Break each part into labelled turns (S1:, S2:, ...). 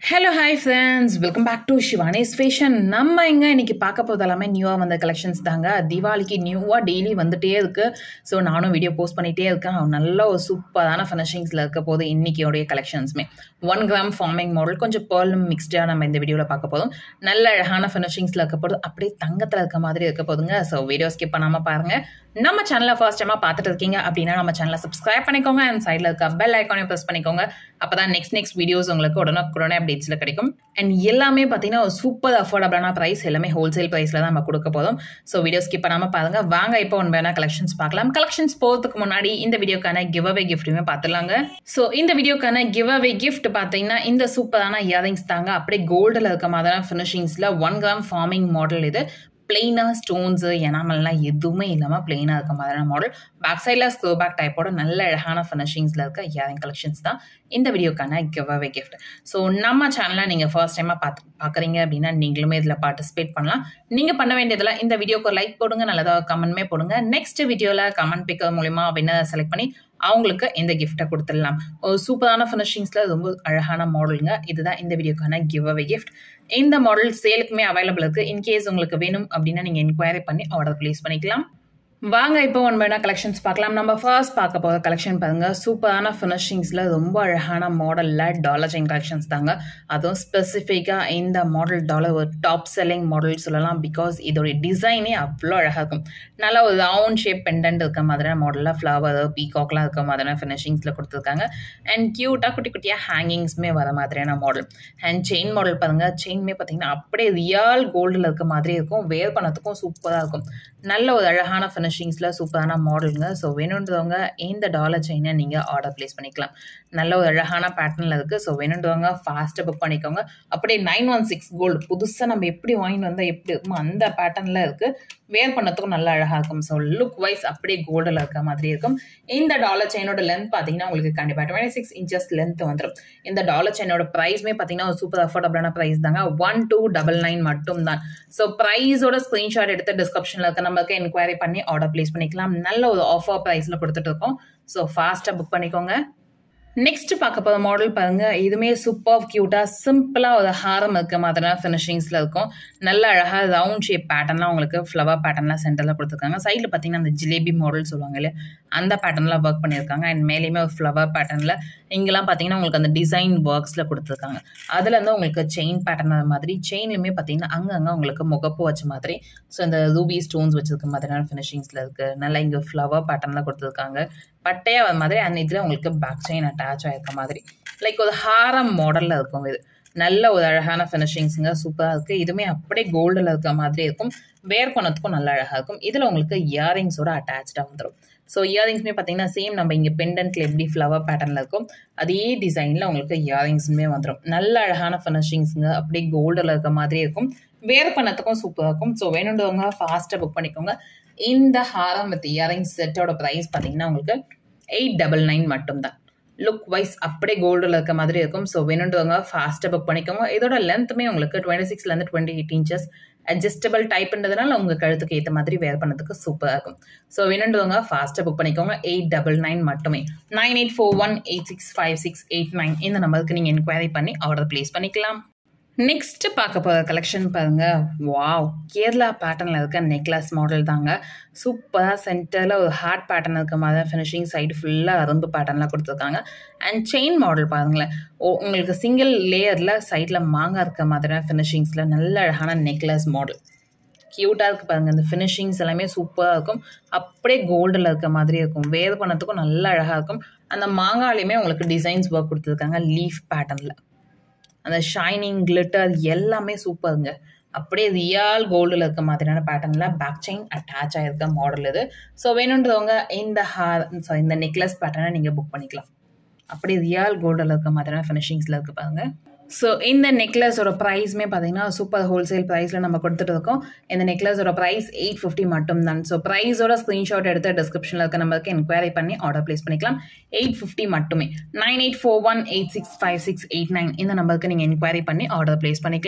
S1: hello hi friends welcome back to Shivani's fashion நம்ம எங்கே இன்னைக்கு பார்க்க போகிறது எல்லாமே நியூவாக வந்த கலெக்ஷன்ஸ் தாங்க தீபாவளிக்கு நியூவாக டெய்லி வந்துட்டே இருக்கு ஸோ நானும் வீடியோ போஸ்ட் பண்ணிகிட்டே இருக்கேன் நல்ல ஒரு சூப்பரான ஃபினிஷிங்ஸில் இருக்க போது இன்னைக்கியோடைய கலெக்ஷன்ஸுமே ஒன் கிராம் ஃபார்மிங் மாடல் கொஞ்சம் பேர்லும் மிக்ஸ்டாக நம்ம இந்த வீடியோவில் பார்க்க போதும் நல்ல அழகான ஃபினிஷிங்ஸில் இருக்க போது அப்படியே தங்கத்தில் இருக்க மாதிரி இருக்க போதுங்க ஸோ வீடியோ ஸ்கிப் பண்ணாமல் பாருங்கள் நம்ம சேனலை ஃபர்ஸ்ட் டைமாக பார்த்துட்டு இருக்கீங்க அப்படின்னா நம்ம சேனலை சப்ஸ்கிரைப் பண்ணிக்கோங்க அண்ட் சைடில் இருக்க பெல் ஐக்கானையும் ப்ரெஸ் பண்ணிக்கோங்க அப்போ தான் நெக்ஸ்ட் நெக்ஸ்ட் வீடியோஸ் உங்களுக்கு உடனுக்குடனே அப்டேட்ஸில் கிடைக்கும் அண்ட் எல்லாமே பார்த்தீங்கன்னா ஒரு சூப்பர் அஃபோர்டபுளான ப்ரைஸ் எல்லாமே ஹோல்சேல் ப்ரைஸில் தான் நம்ம கொடுக்க போதும் ஸோ வீடியோ ஸ்கிப் பண்ணாமல் பாருங்க வாங்க இப்போ ஒன் வேணா கலெக்ஷன்ஸ் பார்க்கலாம் கலெக்ஷன்ஸ் போகிறதுக்கு முன்னாடி இந்த வீடியோக்கான கிவ் அவே கிஃப்ட்டுமே பார்த்துலாங்க ஸோ இந்த வீடியோக்கான கிவ் அவே கிஃப்ட் பார்த்தீங்கன்னா இந்த சூப்பரான இயரிங்ஸ் தாங்க அப்படியே கோல்டில் இருக்க மாதிரியான ஃபினிஷிங்ஸில் ஒன் கிராம் ஃபார்மிங் மாடல் இது பிளெயினாக ஸ்டோன்ஸு எனாமல்லாம் எதுவுமே இல்லாமல் பிளெயினாக இருக்க மாதிரியான மாடல் பேக் சைடில் ஸ்க்ரோ பேக் டைப்போட நல்ல அழகான ஃபினிஷிங்ஸில் இருக்க இயரிங் கலெக்ஷன்ஸ் தான் இந்த வீடியோக்கான கிவ் அவே கிஃப்ட் ஸோ நம்ம சேனலை நீங்கள் ஃபர்ஸ்ட் டைமாக பார்த்து பார்க்குறீங்க அப்படின்னா நீங்களுமே இதில் பார்ட்டிசிபேட் பண்ணலாம் நீங்கள் பண்ண வேண்டியதில் இந்த வீடியோக்கு லைக் போடுங்க நல்லதாக கமெண்ட்மே போடுங்க நெக்ஸ்ட் வீடியோவில் கமெண்ட் பிக்கர் மூலிமா அப்படின்னு செலக்ட் பண்ணி அவங்களுக்கு இந்த கிஃப்ட்டை கொடுத்துடலாம் ஒரு சூப்பரான ஃபினிஷிங்ஸில் ரொம்ப அழகான மாடலுங்க இதுதான் இந்த வீடியோக்கான கிவ் அவே கிஃப்ட் இந்த மாடல் சேலுக்குமே அவைலபிள் இருக்குது இன்கேஸ் உங்களுக்கு வேணும் அப்படின்னா நீங்கள் என்கொயரி பண்ணி ஆர்டர் ப்ளேஸ் பண்ணிக்கலாம் வாங்க இப்போ ஒன் வேணா கலெக்ஷன்ஸ் பார்க்கலாம் நம்ம ஃபர்ஸ்ட் பார்க்க போகிற கலெக்ஷன் பாருங்க சூப்பரான ஃபினிஷிங்ஸில் ரொம்ப அழகான மாடலில் டாலர் செயின் கலெக்ஷன்ஸ் தாங்க அதுவும் ஸ்பெசிஃபிக்காக இந்த மாடல் டாலர் ஒரு டாப் செல்லிங் மாடல் சொல்லலாம் பிகாஸ் இதோடைய டிசைனே அவ்வளோ அழகாக இருக்கும் நல்லா ஒரு ரவுண்ட் ஷேப் பெண்டன்ட் இருக்க மாதிரியான மாடலில் ஃப்ளவர் பீகாக்லாம் இருக்க மாதிரியான ஃபினிஷிங்ஸில் கொடுத்துருக்காங்க அண்ட் க்யூட்டாக குட்டி குட்டியாக ஹேங்கிங்ஸுமே வர மாதிரியான மாடல் அண்ட் செயின் மாடல் பாருங்கள் செயின்மே பார்த்தீங்கன்னா அப்படியே ரியல் கோல்டில் இருக்க மாதிரி இருக்கும் வேர் பண்ணதுக்கும் சூப்பராக இருக்கும் நல்ல ஒரு அழகான ஃபினிஷிங்ஸில் சூப்பரான மாடலுங்க ஸோ வேணுன்றவங்க இந்த டாலர் செயினை நீங்கள் ஆர்டர் ப்ளேஸ் பண்ணிக்கலாம் நல்ல ஒரு அழகான பேட்டர்னில் இருக்குது ஸோ வேணுன்றவங்க ஃபாஸ்ட்டாக புக் பண்ணிக்கோங்க அப்படியே நைன் ஒன் சிக்ஸ் கோல்டு புதுசாக நம்ம எப்படி வாங்கிட்டு வந்தால் எப்படி இருக்குமோ அந்த பேட்டர்னில் இருக்குது வேர் பண்ணதுக்கும் நல்லா அழகாக இருக்கும் ஸோ லுக் வைஸ் அப்படியே கோல்டில் இருக்க மாதிரி இருக்கும் இந்த டாலர் செயினோட லென்த் பார்த்தீங்கன்னா உங்களுக்கு கண்டிப்பாக டுவெண்ட்டி சிக்ஸ் இன்ச்சஸ் லென்த் வந்துடும் இந்த டாலர் செயினோட ப்ரைஸ்மே பார்த்தீங்கன்னா ஒரு சூப்பர் அஃபோர்டபுளான ப்ரைஸ் தாங்க ஒன் டூ டபுள் நைன் மட்டும் தான் ஸோ ப்ரைஸோட ஸ்க்ரீன்ஷாட் எடுத்து டிஸ்கிரிப்ஷனில் இருக்க நம்மளுக்கு என்கொயரி பண்ணி ஆர்டர் ப்ளேஸ் பண்ணிக்கலாம் நல்ல ஒரு ஆஃபர் ப்ரைஸில் கொடுத்துட்டு இருக்கோம் ஸோ ஃபாஸ்ட்டாக புக் பண்ணிக்கோங்க நெக்ஸ்ட் பார்க்க போகிற மாடல் பாருங்க இதுவுமே சூப்பர் க்யூட்டாக சிம்பிளாக ஒரு ஹாரம் இருக்க மாதிரியான ஃபினிஷிங்ஸில் இருக்கும் நல்ல அழகாக ரவுண்ட் ஷேப் பேட்டர்ன்லாம் உங்களுக்கு ஃப்ளவர் பேட்டர்ன்லாம் சென்டரில் கொடுத்துருக்காங்க சைடில் பார்த்தீங்கன்னா அந்த ஜிலேபி மாடல் சொல்லுவாங்க இல்லையா அந்த பேட்டர்னில் ஒர்க் பண்ணியிருக்காங்க அண்ட் மேலேயுமே ஒரு ஃப்ளவர் பேட்டர்னில் இங்கெல்லாம் பார்த்தீங்கன்னா உங்களுக்கு அந்த டிசைன் ஒர்க்ஸில் கொடுத்துருக்காங்க அதில் வந்து உங்களுக்கு செயின் பேட்டர்ன் மாதிரி செயின்லையுமே பார்த்தீங்கன்னா அங்கங்கே உங்களுக்கு முகப்பு வச்ச மாதிரி ஸோ இந்த ரூபி ஸ்டோன்ஸ் வச்சிருக்க மாதிரியான ஃபினிஷிங்ஸில் இருக்குது நல்லா இங்கே ஃப்ளவர் பேட்டர்னில் கொடுத்துருக்காங்க பட்டையாக வர மாதிரி அந்த இதில் உங்களுக்கு பேக் செயின் அட்டாச் ஆகிருக்க மாதிரி லைக் ஒரு ஹாரம் மாடலில் இருக்கும் இது நல்ல ஒரு அழகான ஃபினிஷிங்ஸுங்க சூப்பராக இருக்குது இதுவுமே அப்படியே கோல்டில் இருக்க மாதிரி இருக்கும் வேர் பண்ணதுக்கும் நல்ல அழகாக இருக்கும் இதில் உங்களுக்கு இயரிங்ஸோட அட்டாச்சாக வந்துடும் ஸோ இயரிங்ஸுமே பார்த்தீங்கன்னா சேம் நம்ம இங்கே பெண்டன்ட்ல எப்படி ஃப்ளவர் பேட்டர்னில் இருக்கும் அதே டிசைனில் உங்களுக்கு இயரிங்ஸுமே வந்துடும் நல்ல அழகான ஃபினிஷிங்ஸுங்க அப்படியே கோல்டில் இருக்க மாதிரி இருக்கும் வேர் பண்ணதுக்கும் சூப்பராக இருக்கும் ஸோ வேணுன்றவங்க ஃபாஸ்ட்டாக புக் பண்ணிக்கோங்க இந்த ஹாரம் வித் இயரிங்ஸ் செட்டோட ப்ரைஸ் பார்த்தீங்கன்னா உங்களுக்கு எயிட் டபுள் நைன் மட்டும்தான் லுக் வைஸ் அப்படியே கோல்டில் இருக்க மாதிரி இருக்கும் ஸோ வேணுன்றவங்க ஃபாஸ்ட்டாக புக் பண்ணிக்கோங்க இதோட லென்த்துமே உங்களுக்கு டுவெண்ட்டி சிக்ஸ்லேருந்து டுவெண்ட்டி எயிட் இன்ச்சஸ் அட்ஜஸ்டபிள் டைப்ன்றதுனால உங்கள் கழுத்துக்கு ஏற்ற மாதிரி வேர் பண்ணதுக்கு சூப்பராக இருக்கும் ஸோ வேணுன்றவங்க ஃபாஸ்ட்டாக புக் பண்ணிக்கோங்க எயிட் டபுள் நைன் மட்டுமே nine eight four one eight six five six eight nine இந்த நம்பருக்கு நீங்கள் என்கொயரி பண்ணி ஆர்டர் ப்ளேஸ் பண்ணிக்கலாம் நெக்ஸ்ட் பார்க்க போகிற கலெக்ஷன் பாருங்க வாவ் கேரளா பேட்டர்னில் இருக்க நெக்லஸ் மாடல் தாங்க சூப்பராக சென்டரில் ஒரு ஹார்ட் பேட்டர்ன் இருக்க மாதிரி ஃபினிஷிங் சைடு ஃபுல்லாக அரும்பு பேட்டர்னில் கொடுத்துருக்காங்க அண்ட் செயின் மாடல் பாருங்களேன் ஓ உங்களுக்கு சிங்கிள் லேயரில் சைடில் மாங்காய் இருக்க மாதிரியான ஃபினிஷிங்ஸில் நல்ல அழகான நெக்லஸ் மாடல் க்யூட்டாக இருக்குது பாருங்கள் இந்த ஃபினிஷிங்ஸ் எல்லாமே சூப்பராக இருக்கும் அப்படியே கோல்டில் இருக்க மாதிரி இருக்கும் வேர் பண்ணதுக்கும் நல்ல அழகாக இருக்கும் அந்த மாங்காலையுமே உங்களுக்கு டிசைன்ஸ் ஒர்க் கொடுத்துருக்காங்க லீஃப் பேட்டர்னில் அந்த ஷைனிங் கிளிட்டர் எல்லாமே சூப்பருங்க அப்படியே ரியல் கோல்டில் இருக்க மாதிரியான பேட்டர்னில் பேக் செயின் அட்டாச் ஆகிருக்க மாடல் இது ஸோ வேணுன்றவங்க இந்த ஹார் சாரி இந்த நெக்லஸ் பேட்டர்னை நீங்கள் புக் பண்ணிக்கலாம் அப்படியே ரியல் கோல்டில் இருக்க மாதிரியான ஃபினிஷிங்ஸில் இருக்குது பாருங்க ஸோ இந்த நெக்லஸோட ப்ரைஸ்மே பார்த்தீங்கன்னா சூப்பர் ஹோல்சேல் ப்ரைஸில் நம்ம கொடுத்துட்டு இருக்கோம் இந்த நெக்லஸோட ப்ரைஸ் எயிட் ஃபிஃப்டி மட்டும் தான் ஸோ ப்ரைஸோட ஸ்க்ரீன்ஷாட் எடுத்து டிஸ்கிரிப்ஷனில் இருக்க நம்பருக்கு என்கொயரி பண்ணி ஆர்டர் ப்ளேஸ் பண்ணிக்கலாம் எயிட் ஃபிஃப்டி மட்டுமே nine eight four one eight six five six eight nine இந்த நம்பருக்கு நீங்கள் என்கொயரி பண்ணி ஆர்டர் ப்ளேஸ் பண்ணிக்கலாம்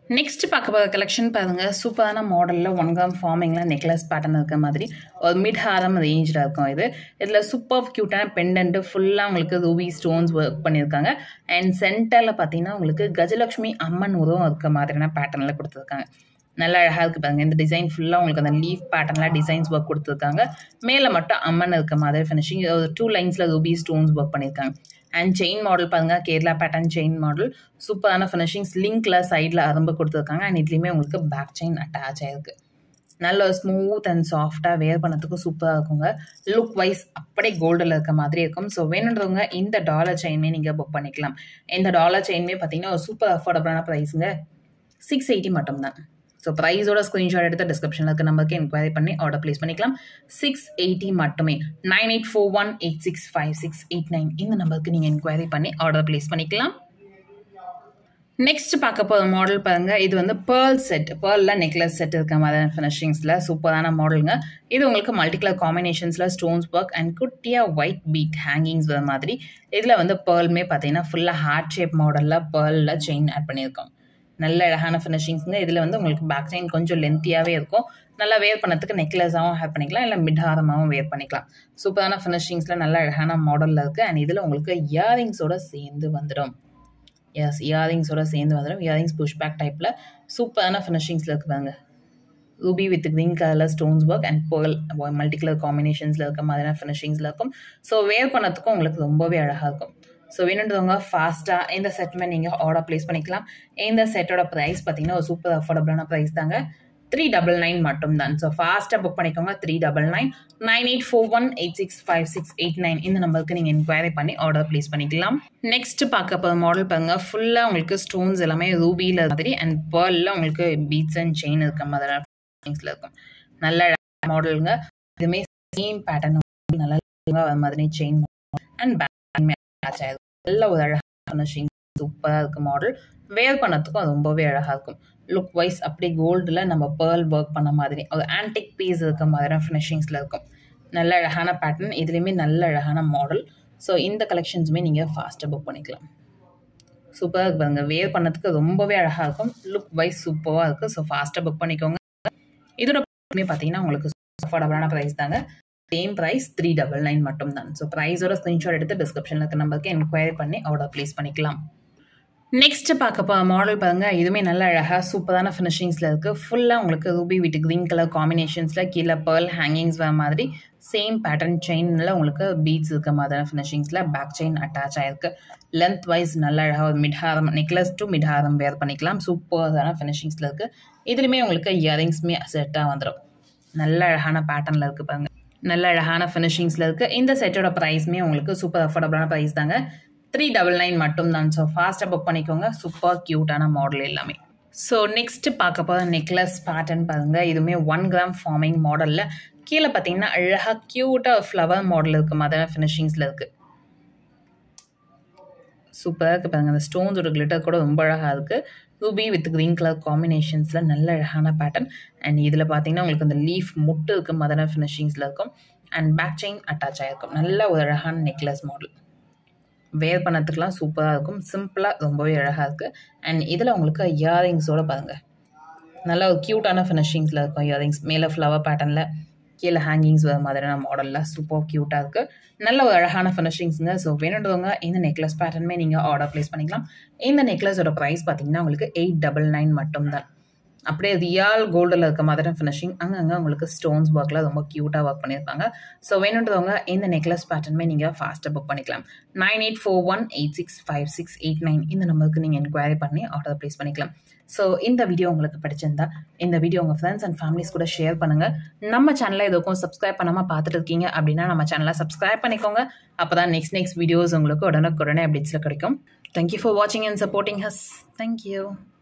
S1: நெக்ஸ்ட் பார்க்க போகிற கலெக்ஷன் பாருங்க சூப்பரான மாடலில் ஒன் கிராம் ஃபார்மிங்கில் நெக்லஸ் பேட்டர்ன் இருக்க மாதிரி ஒரு மிட் ஹாரம் ரேஞ்சில் இருக்கும் இது இதில் சூப்பர் க்யூட்டான பெண்டன்ட்டு ஃபுல்லாக உங்களுக்கு ரூபி ஸ்டோன்ஸ் ஒர்க் பண்ணியிருக்காங்க அண்ட் சென்டரில் பார்த்தீங்கன்னா உங்களுக்கு கஜலக்ஷ்மி அம்மன் உருவம் இருக்க மாதிரியான பேட்டர்னில் கொடுத்துருக்காங்க நல்லா அழகாக இருக்குது பாருங்க இந்த டிசைன் ஃபுல்லாக உங்களுக்கு அந்த லீஃப் பேட்டர்னில் டிசைன்ஸ் ஒர்க் கொடுத்துருக்காங்க மேலே மட்டும் அம்மன் இருக்க மாதிரி ஃபினிஷிங் ஒரு டூ லைன்ஸில் ரூபி ஸ்டோன்ஸ் ஒர்க் பண்ணியிருக்காங்க அண்ட் செயின் மாடல் பாருங்க கேரளா பேட்டர்ன் செயின் மாடல் சூப்பரான ஃபினிஷிங்ஸ் லிங்க்ல சைடில் அரும்பு கொடுத்துருக்காங்க அண்ட் இதுலேயுமே உங்களுக்கு பேக் செயின் அட்டாச் ஆயிருக்கு நல்ல ஸ்மூத் அண்ட் சாஃப்டாக வேர் பண்ணதுக்கு சூப்பராக இருக்குங்க லுக் வைஸ் அப்படியே கோல்டில் இருக்க மாதிரி இருக்கும் ஸோ வேணுன்றவங்க இந்த டாலர் செயின்மே நீங்கள் புக் பண்ணிக்கலாம் இந்த டாலர் செயின்மே பார்த்தீங்கன்னா ஒரு சூப்பர் அஃபோர்டபுளான ப்ரைஸுங்க சிக்ஸ் எயிட்டி மட்டும்தான் ஸோ ப்ரைஸோட ஸ்க்ரீன்ஷாட் எடுத்து டிஸ்கிரிப்ஷனில் இருக்க நம்பருக்கு என்கொயரி பண்ணி ஆர்டர் ப்ளேஸ் பண்ணிக்கலாம் சிக்ஸ் எயிட்டி மட்டுமே nine eight four one eight six five six eight nine இந்த நம்பருக்கு நீங்கள் என்கொயரி பண்ணி ஆர்டர் ப்ளேஸ் பண்ணிக்கலாம் நெக்ஸ்ட் பார்க்க போகிற மாடல் பாருங்க இது வந்து பேர்ல் செட் பேர்லில் நெக்லஸ் செட் இருக்க மாதிரியான ஃபினிஷிங்ஸில் சூப்பரான மாடலுங்க இது உங்களுக்கு மல்டி கலர் காம்பினேஷன்ஸில் ஸ்டோன்ஸ் ஒர்க் அண்ட் குட்டியாக ஒயிட் பீட் ஹேங்கிங்ஸ் வர மாதிரி இதில் வந்து பேர்லுமே பார்த்தீங்கன்னா ஃபுல்லாக ஹார்ட் ஷேப் மாடலில் பேர்லில் செயின் ஆட் பண்ணியிருக்கோம் நல்ல அழகான ஃபினிஷிங்ஸுங்க இதில் வந்து உங்களுக்கு பேக் செயின் கொஞ்சம் லென்த்தியாகவே இருக்கும் நல்லா வேர் பண்ணதுக்கு நெக்லஸாகவும் ஹேர் பண்ணிக்கலாம் இல்லை மிட்ஹாரமாகவும் வேர் பண்ணிக்கலாம் சூப்பரான ஃபினிஷிங்ஸில் நல்ல அழகான மாடலில் இருக்குது அண்ட் இதில் உங்களுக்கு இயரிங்ஸோட சேர்ந்து வந்துடும் எஸ் இயரிங்ஸோட சேர்ந்து வந்துடும் இயரிங்ஸ் புஷ் பேக் டைப்பில் சூப்பரான ஃபினிஷிங்ஸில் இருக்குதாங்க ரூபி வித் க்ரீன் கலரில் ஸ்டோன்ஸ் ஒர்க் அண்ட் போகல் மல்டி கலர் காம்பினேஷன்ஸில் இருக்க மாதிரியான ஃபினிஷிங்ஸில் இருக்கும் ஸோ வேர் பண்ணதுக்கும் உங்களுக்கு ரொம்பவே அழகாக இருக்கும் ஸோ வேணுன்றவங்க ஃபாஸ்ட்டாக இந்த செட்டுமே நீங்கள் ஆர்டர் ப்ளேஸ் பண்ணிக்கலாம் இந்த செட்டோட ப்ரைஸ் பார்த்தீங்கன்னா ஒரு சூப்பர் அஃபோர்டபுளான ப்ரைஸ் தாங்க த்ரீ டபுள் நைன் மட்டும் தான் ஸோ ஃபாஸ்ட்டாக புக் பண்ணிக்கோங்க three double nine nine eight four one eight six five six eight nine இந்த நம்பருக்கு நீங்கள் என்கொயரி பண்ணி ஆர்டர் ப்ளேஸ் பண்ணிக்கலாம் நெக்ஸ்ட் பார்க்க போகிற மாடல் பாருங்க ஃபுல்லாக உங்களுக்கு ஸ்டோன்ஸ் எல்லாமே ரூபியில் மாதிரி அண்ட் பேர்லில் உங்களுக்கு பீட்ஸ் அண்ட் செயின் இருக்க மாதிரி இருக்கும் நல்ல மாடலுங்க இதுவுமே சேம் பேட்டர்ன் நல்லா மாதிரி செயின் அண்ட் பேக் மேட்ச் ஆயிருக்கும் நல்ல ஒரு அழகான ஃபினிஷிங் சூப்பராக இருக்குது மாடல் வேர் பண்ணதுக்கும் அது ரொம்பவே அழகாக இருக்கும் லுக் வைஸ் அப்படி கோல்டில் நம்ம பேர்ல் ஒர்க் பண்ண மாதிரி ஒரு ஆன்டிக் பீஸ் இருக்க மாதிரியான ஃபினிஷிங்ஸில் இருக்கும் நல்ல அழகான பேட்டர்ன் இதுலேயுமே நல்ல அழகான மாடல் ஸோ இந்த கலெக்ஷன்ஸுமே நீங்கள் ஃபாஸ்ட்டாக புக் பண்ணிக்கலாம் சூப்பராக இருக்கு பாருங்க வேர் பண்ணதுக்கு ரொம்பவே அழகாக இருக்கும் லுக் வைஸ் சூப்பராக இருக்குது ஸோ ஃபாஸ்ட்டாக புக் பண்ணிக்கோங்க இதோட பார்த்தீங்கன்னா உங்களுக்கு அஃபோர்டபுளான ப்ரைஸ் தாங்க same price three double nine மட்டும் தான் ஸோ ப்ரைஸோட ஸ்க்ரீன்ஷாட் எடுத்து டிஸ்கிரிப்ஷனில் இருக்க நம்பருக்கு என்கொயரி பண்ணி ஆர்டர் ப்ளேஸ் பண்ணிக்கலாம் நெக்ஸ்ட் பார்க்க போ மாடல் பாருங்க இதுவுமே நல்ல அழகாக சூப்பரான ஃபினிஷிங்ஸில் இருக்குது ஃபுல்லாக உங்களுக்கு ரூபி வித் க்ரீன் கலர் காம்பினேஷன்ஸில் கீழே பேர்ல் ஹேங்கிங்ஸ் வர மாதிரி சேம் பேட்டர்ன் செயினில் உங்களுக்கு பீட்ஸ் இருக்க மாதிரியான ஃபினிஷிங்ஸில் பேக் செயின் அட்டாச் ஆயிருக்கு லென்த் வைஸ் நல்ல அழகாக ஒரு மிட்ஹாரம் நெக்லஸ் டு மிட்ஹாரம் வேர் பண்ணிக்கலாம் சூப்பரான ஃபினிஷிங்ஸில் இருக்குது இதுலேயுமே உங்களுக்கு இயரிங்ஸுமே செட்டாக வந்துடும் நல்ல அழகான பேட்டர்னில் இருக்குது பாருங்க நல்ல அழகான ஃபினிஷிங்ஸில் இருக்குது இந்த செட்டோட ப்ரைஸ்மே உங்களுக்கு சூப்பர் அஃபோர்டபுளான ப்ரைஸ் தாங்க த்ரீ டபுள் நைன் மட்டும் தான் ஸோ ஃபாஸ்ட்டாக புக் பண்ணிக்கோங்க சூப்பர் க்யூட்டான மாடல் எல்லாமே ஸோ நெக்ஸ்ட் பார்க்க போகிற நெக்லஸ் பேட்டர்ன் பாருங்க இதுவுமே ஒன் கிராம் ஃபார்மிங் மாடலில் கீழே பார்த்தீங்கன்னா அழகாக க்யூட்டாக ஃப்ளவர் மாடல் இருக்குது மாதிரியான ஃபினிஷிங்ஸில் இருக்குது சூப்பராக இருக்குது பாருங்க அந்த ஸ்டோன்ஸோட கிளிட்டர் கூட ரொம்ப அழகாக இருக்குது ரூபி வித் க்ரீன் கலர் காம்பினேஷன்ஸில் நல்ல அழகான பேட்டர்ன் அண்ட் இதில் பார்த்தீங்கன்னா உங்களுக்கு அந்த லீஃப் முட்டு இருக்க மாதிரியான ஃபினிஷிங்ஸில் இருக்கும் அண்ட் பேக் செயின் அட்டாச் ஆகிருக்கும் நல்ல ஒரு அழகான நெக்லஸ் மாடல் வேர் பண்ணதுக்கெலாம் சூப்பராக இருக்கும் சிம்பிளாக ரொம்பவே அழகாக இருக்குது அண்ட் இதில் உங்களுக்கு இயரிங்ஸோடு பாருங்கள் நல்ல ஒரு க்யூட்டான ஃபினிஷிங்ஸில் இருக்கும் இயரிங்ஸ் மேலே ஃப்ளவர் பேட்டர்னில் கீழே ஹேங்கிங்ஸ் வர மாதிரியான மாடலில் சூப்பர் க்யூட்டாக இருக்குது நல்ல ஒரு அழகான ஃபினிஷிங்ஸுங்க ஸோ வேணுன்றவங்க இந்த நெக்லஸ் பேட்டர்னுமே நீங்கள் ஆர்டர் ப்ளேஸ் பண்ணிக்கலாம் இந்த நெக்லஸோட ப்ரைஸ் பார்த்தீங்கன்னா உங்களுக்கு எயிட் டபுள் நைன் மட்டும்தான் அப்படியே ரியால் கோல்டில் இருக்க மாதிரி ஃபினிஷிங் அங்கங்கே உங்களுக்கு ஸ்டோன்ஸ் ஒர்க்கில் ரொம்ப க்யூட்டாக ஒர்க் பண்ணியிருப்பாங்க ஸோ வேணுன்றவங்க இந்த நெக்லஸ் பேட்டர்னுமே நீங்கள் ஃபாஸ்ட்டாக புக் பண்ணிக்கலாம் nine eight four one eight six five six eight nine இந்த நம்பருக்கு நீங்கள் என்கொயரி பண்ணி ஆர்டர் ப்ளேஸ் பண்ணிக்கலாம் ஸோ இந்த வீடியோ உங்களுக்கு பிடிச்சிருந்தா இந்த வீடியோ உங்கள் ஃப்ரெண்ட்ஸ் அண்ட் ஃபேமிலிஸ் கூட ஷேர் பண்ணுங்கள் நம்ம சேனலை எதுக்கும் சப்ஸ்கிரைப் பண்ணாமல் பார்த்துட்டு இருக்கீங்க அப்படின்னா நம்ம சேனலை சப்ஸ்கிரைப் பண்ணிக்கோங்க அப்போ தான் நெக்ஸ்ட் நெக்ஸ்ட் வீடியோஸ் உங்களுக்கு உடனுக்குடனே அப்டேட்ஸில் கிடைக்கும் தேங்க்யூ ஃபார் வாட்சிங் அண்ட் சப்போர்ட்டிங் ஹஸ் தேங்க்யூ